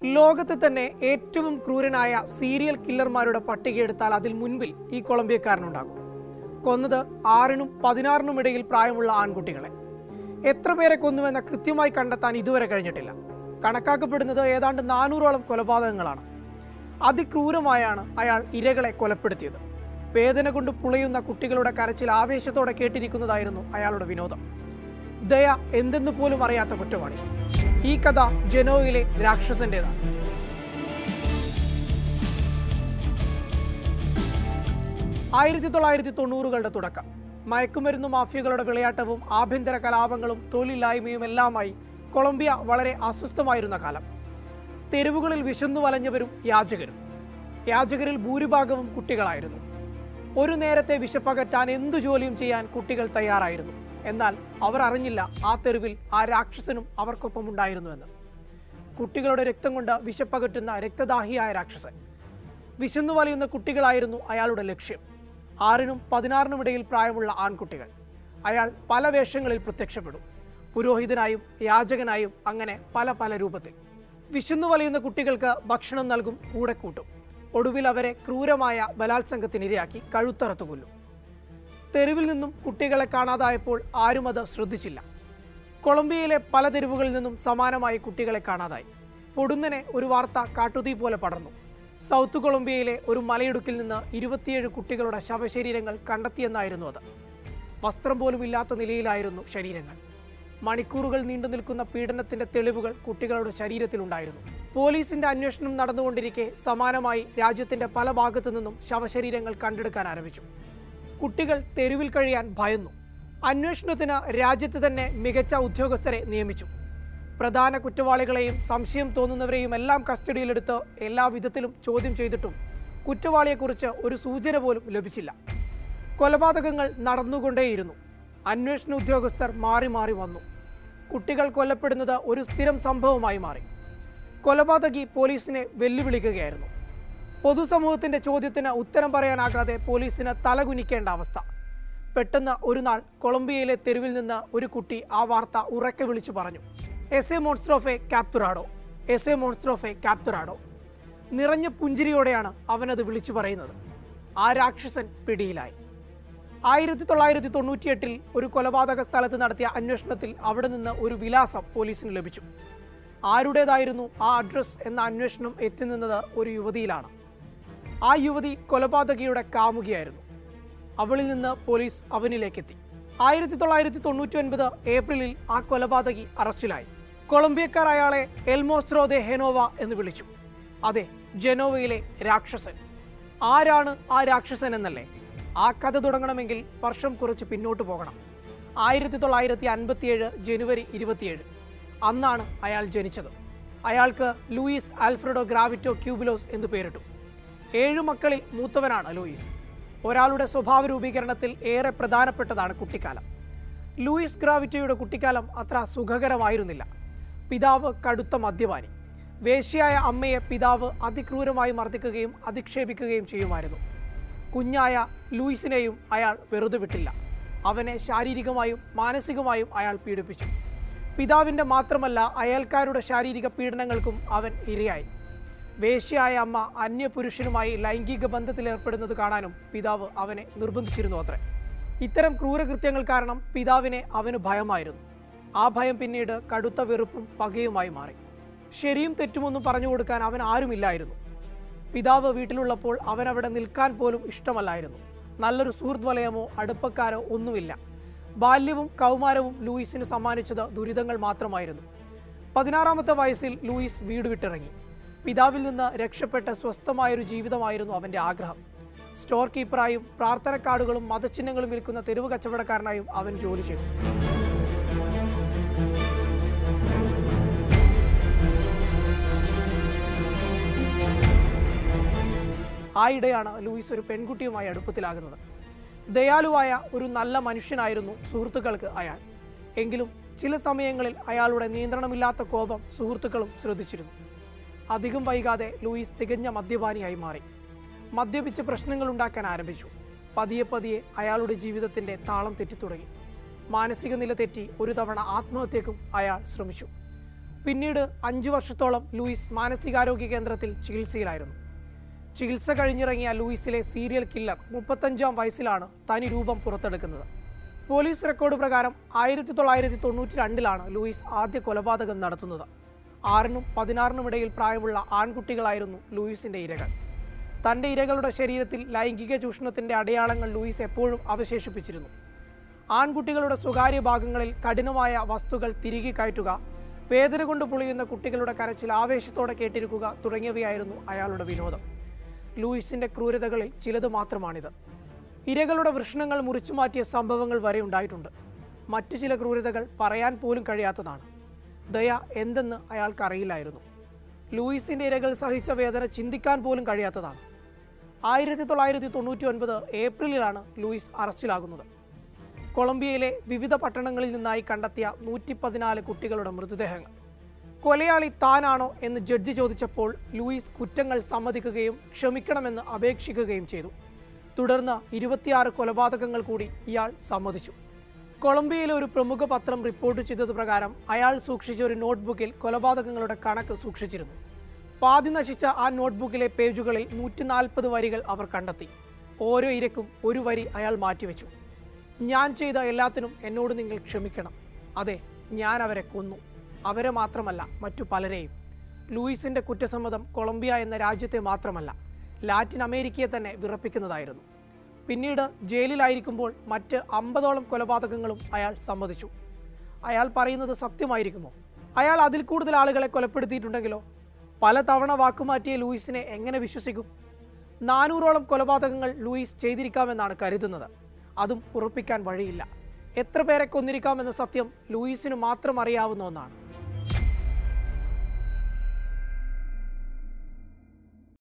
ലോകത്തെ തന്നെ ഏറ്റവും ക്രൂരനായ സീരിയൽ കില്ലർമാരുടെ പട്ടികയെടുത്താൽ അതിൽ മുൻപിൽ ഈ കൊളംബിയക്കാരനുണ്ടാകും കൊന്നത് ആറിനും പതിനാറിനും ഇടയിൽ പ്രായമുള്ള ആൺകുട്ടികളെ എത്ര പേരെ കൊന്നുവെന്ന കൃത്യമായി കണ്ടെത്താൻ ഇതുവരെ കഴിഞ്ഞിട്ടില്ല കണക്കാക്കപ്പെടുന്നത് ഏതാണ്ട് നാനൂറോളം കൊലപാതകങ്ങളാണ് അതിക്രൂരമായാണ് അയാൾ ഇരകളെ കൊലപ്പെടുത്തിയത് വേദന കൊണ്ട് പുളയുന്ന കുട്ടികളുടെ കരച്ചിൽ ആവേശത്തോടെ കേട്ടിരിക്കുന്നതായിരുന്നു അയാളുടെ വിനോദം ദയ എന്തെന്ന് പോലും അറിയാത്ത കുറ്റവാളി ഈ കഥ ജനോയിലെ രാക്ഷസന്റേതാണ് ആയിരത്തി തൊള്ളായിരത്തി തൊണ്ണൂറുകളുടെ തുടക്കം മയക്കുമരുന്ന് മാഫിയകളുടെ വിളയാട്ടവും ആഭ്യന്തര കലാപങ്ങളും തൊഴിലില്ലായ്മയും എല്ലാമായി കൊളംബിയ വളരെ അസ്വസ്ഥമായിരുന്ന കാലം തെരുവുകളിൽ വിശന്നു വലഞ്ഞവരും യാചകരും യാചകരിൽ ഭൂരിഭാഗവും കുട്ടികളായിരുന്നു ഒരു നേരത്തെ വിശപ്പകറ്റാൻ എന്തു ജോലിയും ചെയ്യാൻ കുട്ടികൾ തയ്യാറായിരുന്നു എന്നാൽ അവർ അറിഞ്ഞില്ല ആ തെരുവിൽ ആ രാക്ഷസനും അവർക്കൊപ്പം ഉണ്ടായിരുന്നുവെന്ന് കുട്ടികളുടെ രക്തം കൊണ്ട് വിശപ്പകറ്റുന്ന രക്തദാഹിയായ രാക്ഷസൻ വിശന്നു വലയുന്ന കുട്ടികളായിരുന്നു അയാളുടെ ലക്ഷ്യം ആറിനും പതിനാറിനും ഇടയിൽ പ്രായമുള്ള ആൺകുട്ടികൾ അയാൾ പല വേഷങ്ങളിൽ പ്രത്യക്ഷപ്പെടും പുരോഹിതനായും യാചകനായും അങ്ങനെ പല പല രൂപത്തിൽ വിശന്നു വലയുന്ന കുട്ടികൾക്ക് ഭക്ഷണം നൽകും കൂടെ കൂട്ടും ഒടുവിൽ അവരെ ക്രൂരമായ ബലാത്സംഗത്തിനിരയാക്കി കഴുത്തറത്തു കൊല്ലും തെരുവിൽ നിന്നും കുട്ടികളെ കാണാതായപ്പോൾ ആരും അത് ശ്രദ്ധിച്ചില്ല കൊളംബിയയിലെ പല തെരുവുകളിൽ നിന്നും സമാനമായി കുട്ടികളെ കാണാതായി പൊടുന്നനെ ഒരു വാർത്ത കാട്ടുതീ പോലെ പടർന്നു സൗത്ത് കൊളംബിയയിലെ ഒരു മലയിടുക്കിൽ നിന്ന് ഇരുപത്തിയേഴ് കുട്ടികളുടെ ശവശരീരങ്ങൾ കണ്ടെത്തിയെന്നായിരുന്നു അത് വസ്ത്രം പോലും ഇല്ലാത്ത നിലയിലായിരുന്നു ശരീരങ്ങൾ മണിക്കൂറുകൾ നീണ്ടു നിൽക്കുന്ന പീഡനത്തിന്റെ തെളിവുകൾ കുട്ടികളുടെ ശരീരത്തിലുണ്ടായിരുന്നു പോലീസിന്റെ അന്വേഷണം നടന്നുകൊണ്ടിരിക്കെ സമാനമായി രാജ്യത്തിന്റെ പല ഭാഗത്തു നിന്നും ശവശരീരങ്ങൾ കണ്ടെടുക്കാൻ ആരംഭിച്ചു കുട്ടികൾ തെരുവിൽ കഴിയാൻ ഭയന്നു അന്വേഷണത്തിന് രാജ്യത്ത് തന്നെ മികച്ച ഉദ്യോഗസ്ഥരെ നിയമിച്ചു പ്രധാന കുറ്റവാളികളെയും സംശയം തോന്നുന്നവരെയും എല്ലാം കസ്റ്റഡിയിലെടുത്ത് എല്ലാ വിധത്തിലും ചോദ്യം ചെയ്തിട്ടും കുറ്റവാളിയെക്കുറിച്ച് ഒരു സൂചന പോലും ലഭിച്ചില്ല കൊലപാതകങ്ങൾ നടന്നുകൊണ്ടേയിരുന്നു അന്വേഷണ ഉദ്യോഗസ്ഥർ മാറി മാറി വന്നു കുട്ടികൾ കൊല്ലപ്പെടുന്നത് ഒരു സ്ഥിരം സംഭവമായി മാറി കൊലപാതകി പോലീസിനെ വെല്ലുവിളിക്കുകയായിരുന്നു പൊതുസമൂഹത്തിന്റെ ചോദ്യത്തിന് ഉത്തരം പറയാനാകാതെ പോലീസിന് തലകുനിക്കേണ്ട അവസ്ഥ പെട്ടെന്ന് ഒരു നാൾ കൊളംബിയയിലെ തെരുവിൽ നിന്ന് ഒരു കുട്ടി ആ വാർത്ത ഉറക്കെ വിളിച്ചു പറഞ്ഞു എസ് എ മോൺസ്ട്രോഫെ ക്യാപ്തുറാഡോ എസ് എ മോൺസ്ട്രോഫെ ക്യാപ്തുറാഡോ നിറഞ്ഞ പുഞ്ചിരിയോടെയാണ് അവനത് വിളിച്ചു പറയുന്നത് ആ രാക്ഷസൻ പിടിയിലായി ആയിരത്തി തൊള്ളായിരത്തി തൊണ്ണൂറ്റിയെട്ടിൽ ഒരു കൊലപാതക സ്ഥലത്ത് നടത്തിയ അന്വേഷണത്തിൽ അവിടെ നിന്ന് ഒരു വിലാസം പോലീസിന് ലഭിച്ചു ആരുടേതായിരുന്നു ആ അഡ്രസ് എന്ന അന്വേഷണം എത്തിനിന്നത് ഒരു യുവതിയിലാണ് ആ യുവതി കൊലപാതകിയുടെ കാമുകിയായിരുന്നു അവളിൽ നിന്ന് പോലീസ് അവനിലേക്കെത്തി ആയിരത്തി തൊള്ളായിരത്തി തൊണ്ണൂറ്റി ഒൻപത് ഏപ്രിലിൽ ആ കൊലപാതകി അറസ്റ്റിലായി കൊളംബിയക്കാർ അയാളെ എൽമോസ്ത്രോ ദെ ഹെനോവ എന്ന് വിളിച്ചു അതെ ജനോവയിലെ രാക്ഷസൻ ആരാണ് ആ രാക്ഷസൻ എന്നല്ലേ ആ കഥ തുടങ്ങണമെങ്കിൽ വർഷം കുറച്ച് പിന്നോട്ട് പോകണം ആയിരത്തി തൊള്ളായിരത്തി അൻപത്തിയേഴ് ജനുവരി ഇരുപത്തിയേഴ് അന്നാണ് അയാൾ ജനിച്ചത് അയാൾക്ക് ലൂയിസ് ആൽഫ്രഡോ ഗ്രാവിറ്റോ ക്യൂബിലോസ് എന്ന് പേരിട്ടു ഏഴു മക്കളിൽ മൂത്തവനാണ് ലൂയിസ് ഒരാളുടെ സ്വഭാവ രൂപീകരണത്തിൽ ഏറെ പ്രധാനപ്പെട്ടതാണ് കുട്ടിക്കാലം ലൂയിസ് ഗ്രാവിറ്റോയുടെ കുട്ടിക്കാലം അത്ര സുഖകരമായിരുന്നില്ല പിതാവ് കടുത്ത മദ്യപാനി വേശ്യയായ അമ്മയെ പിതാവ് അതിക്രൂരമായി മർദ്ദിക്കുകയും അധിക്ഷേപിക്കുകയും ചെയ്യുമായിരുന്നു കുഞ്ഞായ ലൂയിസിനെയും അയാൾ വെറുതെ വിട്ടില്ല അവനെ ശാരീരികമായും മാനസികമായും അയാൾ പീഡിപ്പിച്ചു പിതാവിൻ്റെ മാത്രമല്ല അയൽക്കാരുടെ ശാരീരിക പീഡനങ്ങൾക്കും അവൻ ഇരയായി വേശ്യയായ അമ്മ അന്യപുരുഷനുമായി ലൈംഗിക ബന്ധത്തിലേർപ്പെടുന്നത് കാണാനും പിതാവ് അവനെ നിർബന്ധിച്ചിരുന്നു അത്രേ ഇത്തരം ക്രൂരകൃത്യങ്ങൾ കാരണം പിതാവിനെ അവന് ഭയമായിരുന്നു ആ ഭയം പിന്നീട് കടുത്ത വെറുപ്പും പകയുമായി മാറി ശരിയും തെറ്റുമൊന്നും പറഞ്ഞു കൊടുക്കാൻ അവൻ ആരുമില്ലായിരുന്നു പിതാവ് വീട്ടിലുള്ളപ്പോൾ അവൻ അവിടെ നിൽക്കാൻ പോലും ഇഷ്ടമല്ലായിരുന്നു നല്ലൊരു സുഹൃത്ത് വലയമോ അടുപ്പക്കാരോ ഒന്നുമില്ല ബാല്യവും കൗമാരവും ലൂയിസിന് സമ്മാനിച്ചത് ദുരിതങ്ങൾ മാത്രമായിരുന്നു പതിനാറാമത്തെ വയസ്സിൽ ലൂയിസ് വീട് വിട്ടിറങ്ങി പിതാവിൽ നിന്ന് രക്ഷപ്പെട്ട സ്വസ്ഥമായൊരു ജീവിതമായിരുന്നു അവൻ്റെ ആഗ്രഹം സ്റ്റോർ കീപ്പറായും പ്രാർത്ഥന കാർഡുകളും മതചിഹ്നങ്ങളും വിൽക്കുന്ന തെരുവ് കച്ചവടക്കാരനായും അവൻ ജോലി ചെയ്തു ആയിടെയാണ് ലൂയിസ് ഒരു പെൺകുട്ടിയുമായി അടുപ്പത്തിലാകുന്നത് ദയാലുവായ ഒരു നല്ല മനുഷ്യനായിരുന്നു സുഹൃത്തുക്കൾക്ക് അയാൾ എങ്കിലും ചില സമയങ്ങളിൽ അയാളുടെ നിയന്ത്രണമില്ലാത്ത കോപം സുഹൃത്തുക്കളും ശ്രദ്ധിച്ചിരുന്നു അധികം വൈകാതെ ലൂയിസ് തികഞ്ഞ മദ്യപാനിയായി മാറി മദ്യപിച്ച് പ്രശ്നങ്ങൾ ഉണ്ടാക്കാൻ ആരംഭിച്ചു പതിയെ പതിയെ അയാളുടെ ജീവിതത്തിന്റെ താളം തെറ്റിത്തുടങ്ങി മാനസിക നില തെറ്റി ഒരു തവണ ആത്മഹത്യക്കും അയാൾ ശ്രമിച്ചു പിന്നീട് അഞ്ചു വർഷത്തോളം ലൂയിസ് മാനസികാരോഗ്യ കേന്ദ്രത്തിൽ ചികിത്സയിലായിരുന്നു ചികിത്സ കഴിഞ്ഞിറങ്ങിയ ലൂയിസിലെ സീരിയൽ കില്ലർ മുപ്പത്തഞ്ചാം വയസ്സിലാണ് തനി രൂപം പുറത്തെടുക്കുന്നത് പോലീസ് റെക്കോർഡ് പ്രകാരം ആയിരത്തി തൊള്ളായിരത്തി തൊണ്ണൂറ്റി രണ്ടിലാണ് ലൂയിസ് ആദ്യ കൊലപാതകം നടത്തുന്നത് ആറിനും പതിനാറിനും ഇടയിൽ പ്രായമുള്ള ആൺകുട്ടികളായിരുന്നു ലൂയിസിന്റെ ഇരകൾ തന്റെ ഇരകളുടെ ശരീരത്തിൽ ലൈംഗിക ചൂഷണത്തിന്റെ അടയാളങ്ങൾ ലൂയിസ് എപ്പോഴും അവശേഷിപ്പിച്ചിരുന്നു ആൺകുട്ടികളുടെ സ്വകാര്യ ഭാഗങ്ങളിൽ കഠിനമായ വസ്തുക്കൾ തിരികെ കയറ്റുക വേദന കൊണ്ട് പൊളിയുന്ന കുട്ടികളുടെ കരച്ചിൽ ആവേശത്തോടെ കേട്ടിരിക്കുക തുടങ്ങിയവയായിരുന്നു അയാളുടെ വിനോദം ലൂയിസിന്റെ ക്രൂരതകളിൽ ചിലത് മാത്രമാണിത് ഇരകളുടെ വൃഷണങ്ങൾ മുറിച്ചു മാറ്റിയ സംഭവങ്ങൾ വരെ ഉണ്ടായിട്ടുണ്ട് മറ്റു ചില ക്രൂരതകൾ പറയാൻ പോലും കഴിയാത്തതാണ് ദയ എന്തെന്ന് അയാൾക്കറിയില്ലായിരുന്നു ലൂയിസിന്റെ ഇരകൾ സഹിച്ച വേദന ചിന്തിക്കാൻ പോലും കഴിയാത്തതാണ് ആയിരത്തി തൊള്ളായിരത്തി തൊണ്ണൂറ്റി ഒൻപത് ഏപ്രിലിലാണ് ലൂയിസ് അറസ്റ്റിലാകുന്നത് കൊളംബിയയിലെ വിവിധ പട്ടണങ്ങളിൽ നിന്നായി കണ്ടെത്തിയ നൂറ്റി പതിനാല് കുട്ടികളുടെ മൃതദേഹങ്ങൾ കൊലയാളി താനാണോ എന്ന് ജഡ്ജി ചോദിച്ചപ്പോൾ ലൂയിസ് കുറ്റങ്ങൾ സമ്മതിക്കുകയും ക്ഷമിക്കണമെന്ന് അപേക്ഷിക്കുകയും ചെയ്തു തുടർന്ന് ഇരുപത്തിയാറ് കൊലപാതകങ്ങൾ കൂടി ഇയാൾ സമ്മതിച്ചു കൊളംബിയയിലെ ഒരു പ്രമുഖ പത്രം റിപ്പോർട്ട് ചെയ്തത് പ്രകാരം അയാൾ സൂക്ഷിച്ച ഒരു നോട്ട്ബുക്കിൽ കൊലപാതകങ്ങളുടെ കണക്ക് സൂക്ഷിച്ചിരുന്നു പാതി നശിച്ച ആ നോട്ട്ബുക്കിലെ പേജുകളിൽ നൂറ്റി നാൽപ്പത് വരികൾ അവർ കണ്ടെത്തി ഓരോ ഇരക്കും ഒരു വരി അയാൾ മാറ്റിവെച്ചു ഞാൻ ചെയ്ത എല്ലാത്തിനും എന്നോട് നിങ്ങൾ ക്ഷമിക്കണം അതെ ഞാൻ അവരെ കൊന്നു അവരെ മാത്രമല്ല മറ്റു പലരെയും ലൂയിസിന്റെ കുറ്റസമ്മതം കൊളംബിയ എന്ന രാജ്യത്തെ മാത്രമല്ല ലാറ്റിൻ അമേരിക്കയെ തന്നെ വിറപ്പിക്കുന്നതായിരുന്നു പിന്നീട് ജയിലിലായിരിക്കുമ്പോൾ മറ്റ് അമ്പതോളം കൊലപാതകങ്ങളും അയാൾ സമ്മതിച്ചു അയാൾ പറയുന്നത് സത്യമായിരിക്കുമോ അയാൾ അതിൽ കൂടുതൽ ആളുകളെ കൊലപ്പെടുത്തിയിട്ടുണ്ടെങ്കിലോ പല തവണ വാക്കുമാറ്റിയ ലൂയിസിനെ എങ്ങനെ വിശ്വസിക്കും നാനൂറോളം കൊലപാതകങ്ങൾ ലൂയിസ് ചെയ്തിരിക്കാമെന്നാണ് കരുതുന്നത് അതും ഉറപ്പിക്കാൻ വഴിയില്ല എത്ര പേരെ കൊന്നിരിക്കാമെന്ന സത്യം ലൂയിസിന് മാത്രം അറിയാവുന്ന ഒന്നാണ്